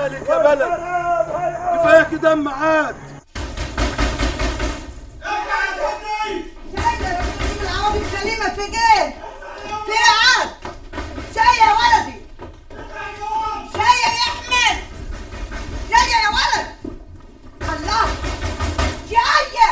مالك يا بلد كفايه كده اما عاد العوامل سليمة في جيل في عاد شاي يا ولدي شاي يا احمد شاي يا ولد الله شاي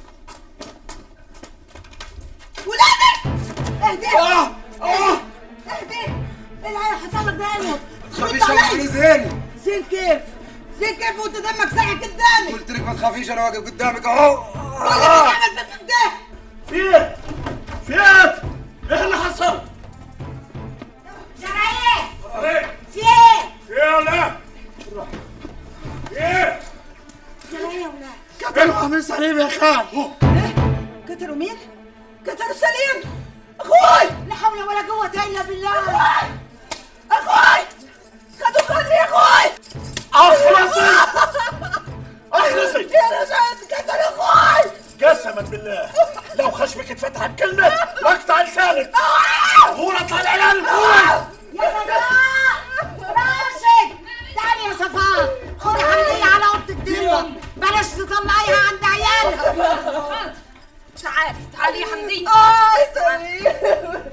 ولادك اهدي اه اه اهدي ايه اللي حصل لك ده يا انور تخافيش انا عليه زين زين كيف زين كيف وانت دمك ساعة قدامي قلت لك ما تخافيش انا واقف قدامك اهو قول لي مين عمل فيك كده فيت فيت ايه اللي حصل؟ شرايين ايه في ايه؟ ايه ولا ايه شرايين يا ولاد قتلوا قميص سليم يا خال قتلوا مين؟ قتلوا سليم اخوي لا حول ولا قوة الا بالله اخوي اخوي خدوا قدري يا اخوي اخلصي اخلصي يا رجال قتلوا اخوي قسما بالله لو خشمك اتفتح بكلمه اقطع لسانك غورة على العيال غورة يا صفاء راشد تعالي يا صفاء خدي حمدية على اوضتك دي بلاش تطلعيها عند عيالها تعالي تعالي يا حمدية اه يا سليم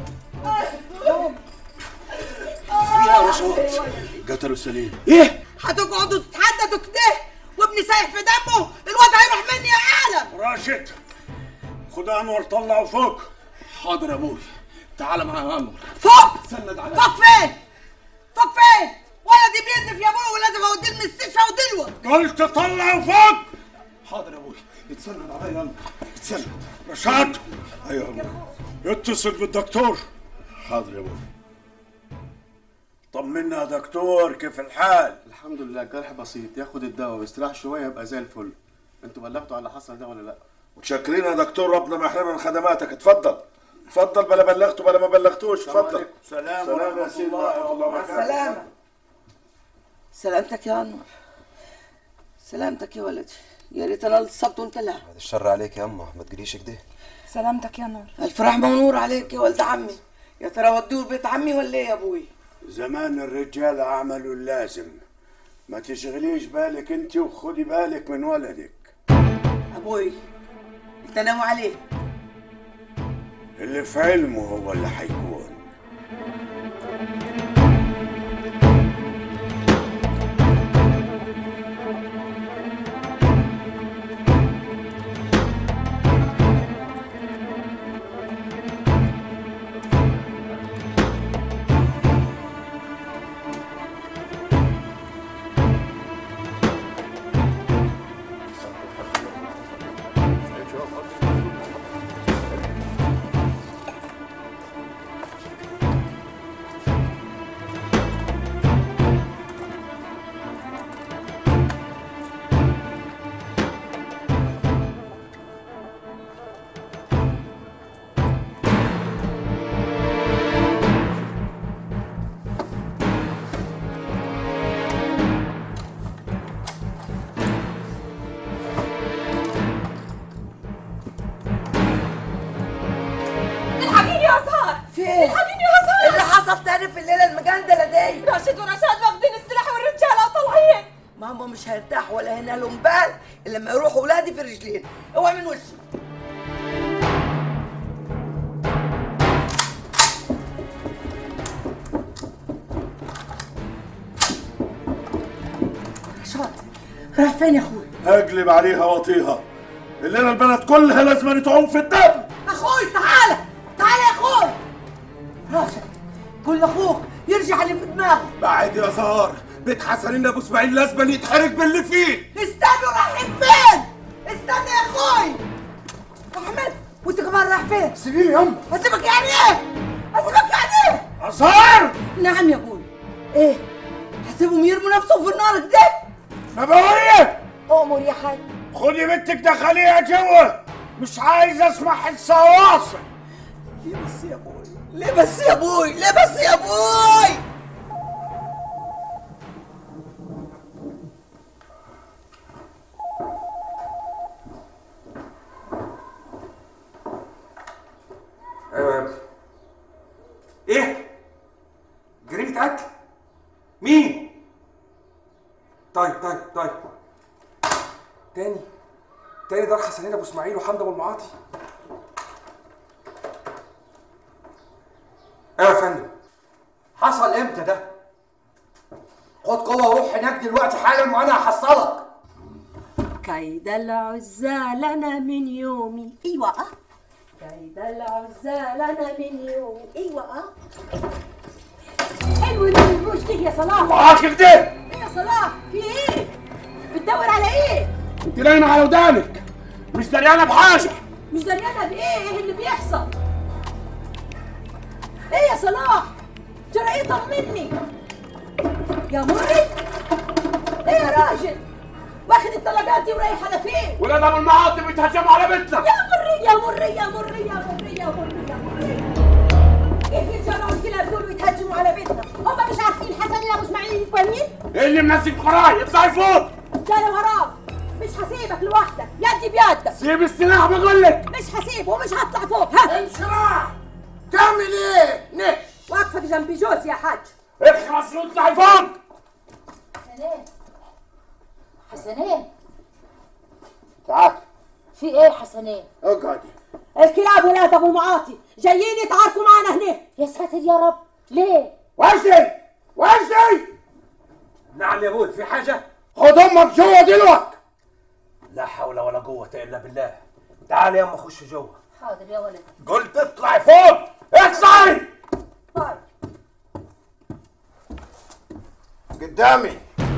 فيها رشوات قتلوا سليم ايه هتقعدوا تتحددوا كده وابني سايح في دمه الواد هيروح مني يا عالم راشد خد انور طلعه فوق حاضر يا ابوي تعال معايا يا انور فوق سند عليا فوق فين فوق فين ولدي بينزف يا ابوي ولازم اوديه المستشفى ودلوه قلت طلعه فوق حاضر يا ابوي اتسند عليا يا انور اتسند رشاد ايوه يا ابوي اتصل بالدكتور حاضر يا ابوي طمنا يا دكتور كيف الحال الحمد لله الجرح بسيط ياخد الدواء ويستراح شويه يبقى زي الفل انتوا بلغتوا على اللي حصل ده ولا لا متشكرين يا دكتور ربنا ما يحرمنا من خدماتك اتفضل اتفضل بلا بلغته بلا ما بلغتوش اتفضل سلام سلام يا ورحمة سيدي الله ورحمة الله وبركاته سلامة سلامتك يا انور سلامتك يا ولدي يا ريت انا اللي اتصبت وانت لا بعد الشر عليك يا اما ما تقوليش كده سلامتك يا نور الف رحمه ونور عليك يا ولد عمي يا ترى ودوه بيت عمي ولا ايه يا ابوي زمان الرجال عملوا اللازم ما تشغليش بالك انت وخدي بالك من ولدك ابوي انت ناوي عليه اللي في علمه هو اللي هيكون الحقيني يا زهر في ايه؟ الحقيني يا زهر اللي حصل تاني في الليله المجندله دي راشد ورشاد واخدين السلاح والرجاله وطالعين ما هم مش هيرتاحوا ولا هنا لهم بال الا لما يروحوا ولادي في رجلين اوعى من وشي رشاد رايح فين يا اخوي؟ اقلب عليها واطيها الليله البلد كلها لازم تعوم في الدم اخوي تعالى تعالى يا اخوي راشد قول لاخوك يرجع اللي في دماغه بعد يا زهر بيت حسنين ابو اسماعيل لازم يتحرق باللي فيه استنوا رايحين فين؟ استنى يا اخوي احمد وانت كمان رايح فين؟ سيبيني يا ام اسيبك يعني ايه؟ اسيبك يعني ايه؟ أزهر نعم يا ابوي ايه؟ هسيبهم يرموا نفسهم في النار كده؟ نبوية امر يا حاج خدي بنتك دخليها جوه مش عايز اسمع حس واصل ليه بس يا ابوي؟ ليه بس يا ابوي؟ ليه بس يا ابوي؟ ايوه يا ابني ايه جريمه قتل مين طيب طيب طيب تاني تاني دار حسنين ابو اسماعيل وحمد ابو المعاطي ايوه يا فندم حصل امتى ده؟ خد قوة وروح هناك دلوقتي حالا وانا هحصلك كيد العزال انا من يومي ايوه اه كيد العزال انا من يومي ايوه اه حلو ده البوش دي يا صلاح معاك كده ايه يا صلاح في ايه بتدور على ايه انت نايمه على ودانك مش دريانه بحاجه مش دريانه بايه ايه اللي بيحصل ايه يا صلاح جرى ايه طمني يا مري ايه يا راجل واخد الطلبات دي ورايح على فين ولاد ابو المعاطي بيتهجموا على بيتنا يا مري يا مري يا مري يا مري يا مري يا مري كيف يرجعوا الكلاب دول ويتهجموا على بيتنا هم مش عارفين حسن يا ابو اسماعيل كويسين ايه اللي منزل وراي اطلعي فوق جاي وراك مش هسيبك لوحدك يدي بيدك سيب السلاح بقول لك مش هسيبه ومش هطلع فوق ها انشراح تعمل ايه؟ نش واقفه جنبي جوز يا حاج اخلص واطلعي فوق حسنين حسنين تعال في ايه حسنين اقعدي الكلاب ولاد ابو المعاطي جايين يتعاركوا معنا هنا يا ساتر يا رب ليه وشي وشي نعم يا ابوي في حاجة؟ خد امك جوه دلوقتي لا حول ولا قوة الا بالله تعال يا ام خش جوه حاضر يا ولد قلت اطلعي فوق اطلعي طيب قدامي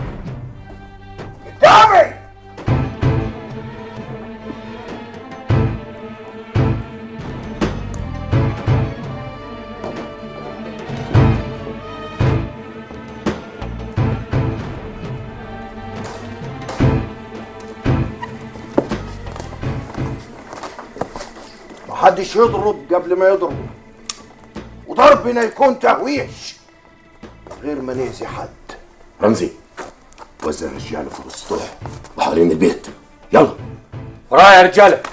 قدامي محدش يضرب قبل ما يضربه وضربنا يكون تهويش غير ما نأذي حد رمزي وزع الرجاله فوق السطوح وحوالين البيت يلا ورايا يا رجالة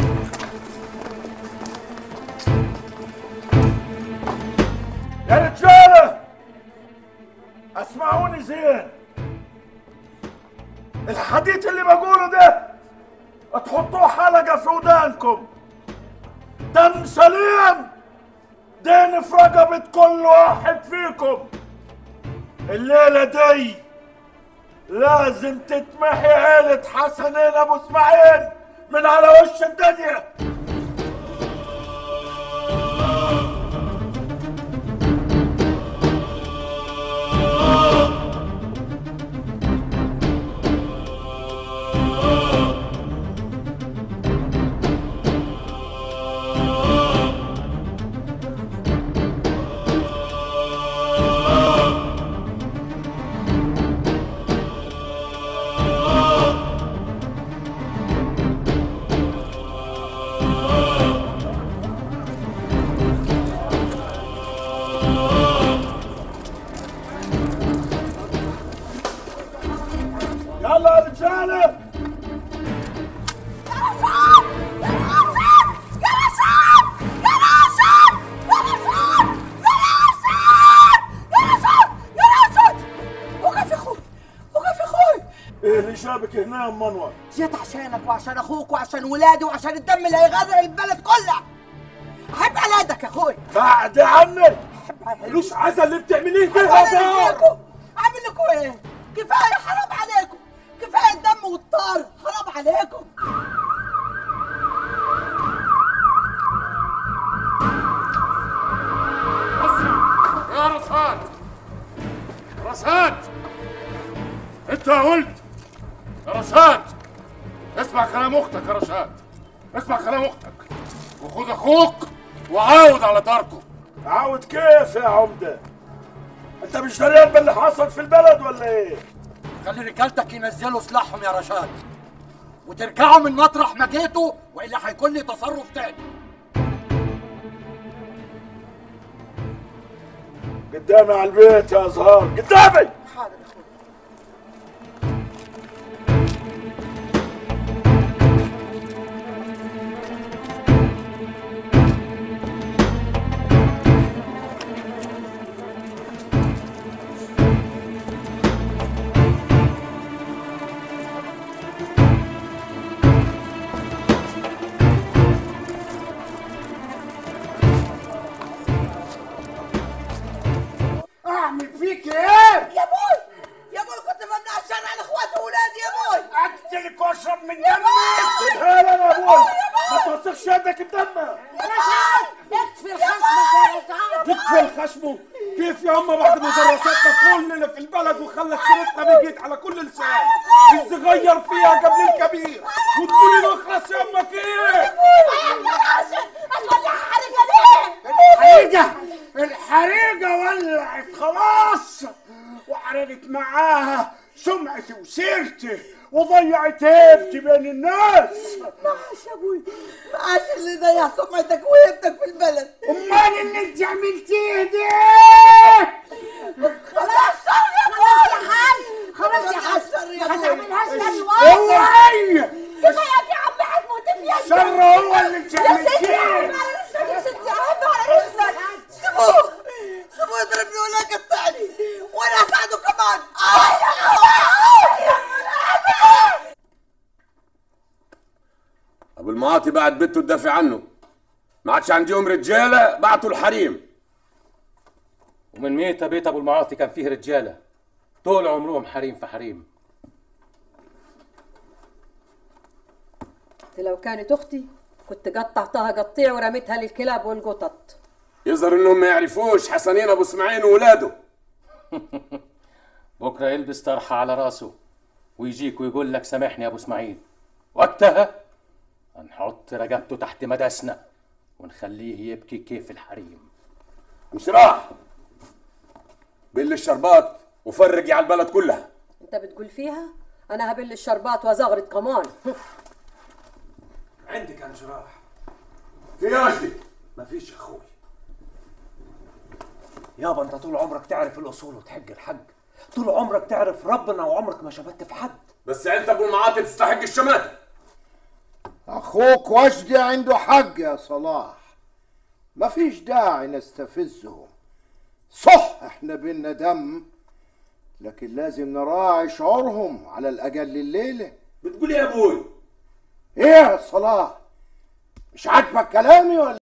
يا رجاله اسمعوني زين الحديث اللي بقوله ده تحطوه حلقه في ودانكم دم سليم دين في رقبة كل واحد فيكم الليلة دي لازم تتمحي عيلة حسنين ابو اسماعيل من على وش الدنيا يلا يا رجاله وقف يا اخوي وقف يا اخوي ايه اللي شابك هنا يا ام منور جيت عشانك وعشان اخوك وعشان ولادي وعشان الدم اللي هيغرق البلد كلها احب على يدك يا اخوي بعد عني احب على يدك ملوش عزا اللي بتعمليه كده اعمل يا زهر لكم اعمل لكم ايه كفايه حرام عليكم كفايه الدم والطار حرام عليكم يا رصاد رصاد انت يا ولد يا رشاد اسمع كلام اختك يا رشاد اسمع كلام اختك وخد اخوك وعاود على داركم عاود كيف يا عمده انت مش دريان باللي حصل في البلد ولا ايه خلي رجالتك ينزلوا سلاحهم يا رشاد وترجعوا من مطرح ما جيتوا والا هيكون لي تصرف تاني قدامي على البيت يا زهار قدامي حاضر يا اخوي فيك ايه يا ابوي يا ابوي كنت بمنع الشر على اخواتي واولادي يا ابوي اقتلك واشرب من دمك سيبها لي انا يا ابوي ما توسخش يدك بدمك اكفي الخصم يقفل خشمه كيف يا اما بعد مدرساتنا كلنا في البلد وخلت سيرتنا بقيت على كل لسان الصغير فيها قبل الكبير وتقولي له اخلص يا اما كيف هتولع حرقه ليه؟ الحريقة الحريقة ولعت خلاص وحرقت معاها سمعتي وسيرتي وضيعت هيبتي بين الناس معاش يا ابوي معاش اللي ضيع سمعتك وهيبتك في البلد امال اللي انت عملتيه ده خلاص شر يا ابوي خلاص يا حاج يا ابوي هتعملهاش تاني اوعي كفايه يا عم هتموت في يدك شر هو اللي انت يا ستي عملتيه عيب على رجلك يا ستي عيب على رجلك سيبوه سيبوه يضربني ولا يقطعني وانا اساعده كمان آه يا أبوي. ابو المعاطي بعد بنته تدافع عنه ما عادش عندهم رجاله بعتوا الحريم ومن ميتة بيت ابو المعاطي كان فيه رجاله طول عمرهم حريم في حريم لو كانت اختي كنت قطعتها قطيع ورميتها للكلاب والقطط يظهر انهم ما يعرفوش حسنين ابو اسماعيل وولاده بكره يلبس طرحه على راسه ويجيك ويقول لك سامحني يا ابو اسماعيل وقتها هنحط رقبته تحت مداسنا ونخليه يبكي كيف الحريم مش راح بل الشربات وفرجي على البلد كلها انت بتقول فيها انا هبل الشربات وازغرط كمان عندك يا جراح في راشدي مفيش يا اخوي يابا انت طول عمرك تعرف الاصول وتحق الحق طول عمرك تعرف ربنا وعمرك ما شبت في حد بس عيلة ابو المعاطي تستحق الشماتة اخوك وجدي عنده حق يا صلاح مفيش داعي نستفزهم صح احنا بينا دم لكن لازم نراعي شعورهم على الاقل الليله بتقول إيه يا ابوي ايه يا صلاح مش عاجبك كلامي ولا